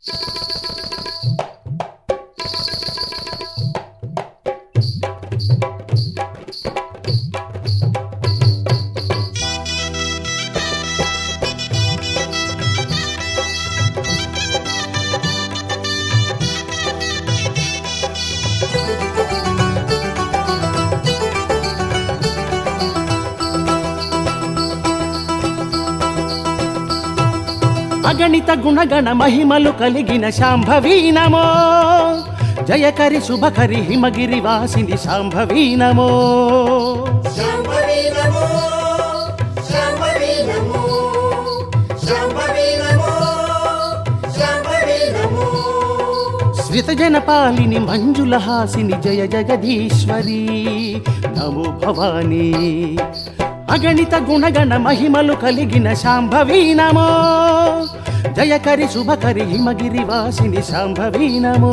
అగణిత గుణగణ మహిమలు కలిగిన శాంభవీ నమో జయకరి శుభకరి హిమగిరి వాసిని శాంభవీ నమో శాంభవి నమో శాంభవి నమో శాంభవి నమో శాంభవి నమో శ్రిత జనపాలిని మంజుల హాసిని జయ జగదీశ్వరి నమో భవానీ అగణిత గుణగణ మహిమలు కలిగిన శాంభవీ నమో జయకరి శుభకరి హిమగిరి వాసిని శాంభవీ నమో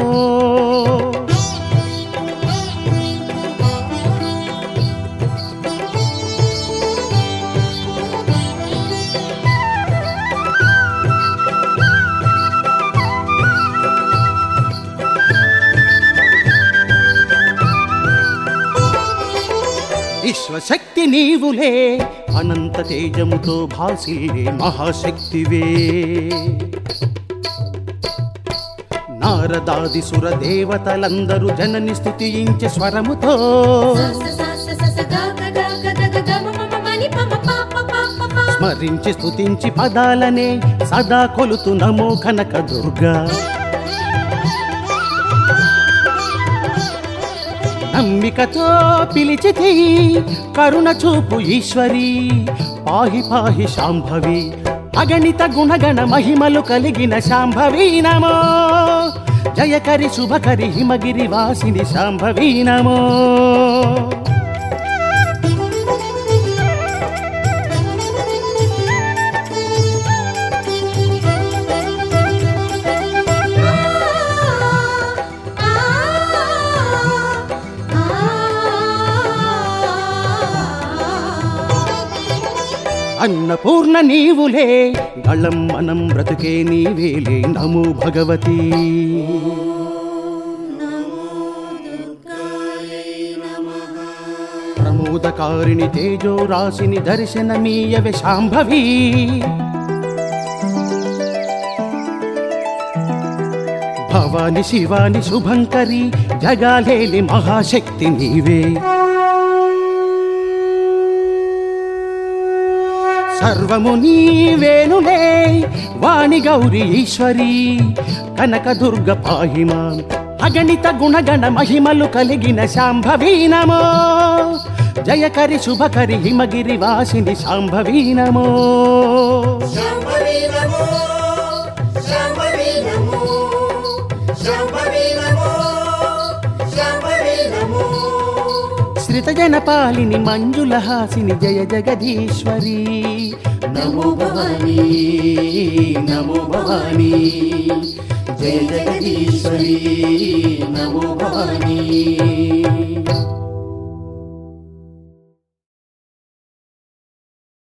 విశ్వశక్తి నీవులే అనంత తేజముతో భాసిల్లే మహాశక్తివే నారదాది సుర దేవతలందరూ జనని స్థుతించే స్వరముతో స్మరించి స్తుతించి పదాలనే సదా కొలుతు నమో కనక దుర్గా నమ్మికతో పిలిచితి కరుణ చూపు ఈశ్వరి పాహి పాహి శాంభవి అగణిత గుణగణ మహిమలు కలిగిన శాంభవి నమో జయకరి శుభకరి హిమగిరి వాసిని శాంభవి నమో అన్నపూర్ణ నీవులే గళం మనం బ్రతుకే నీవేలే నమో భగవతి ప్రమోదకారిణి తేజో రాశిని దర్శనమీయవే శాంభవి భవాని శివాని శుభంకరి జగాలేలి మహాశక్తి నీవే సర్వము నీవేనులే వాణి గౌరి ఈశ్వరి కనక దుర్గ పాహిమా అగణిత గుణగణ మహిమలు కలిగిన శాంభవీ నమో జయకరి శుభకరి హిమగిరి వాసిని శాంభవీ నమో శాంభవి నమో శాంభవి నమో శాంభవి నమో శాంభవి నమో శ్రిత జనపాలిని మంజుల హాసిని జయ జగదీశ్వరి నమో భవానీ నమో భవానీ జయ జగదీశ్వరి నమో భవానీ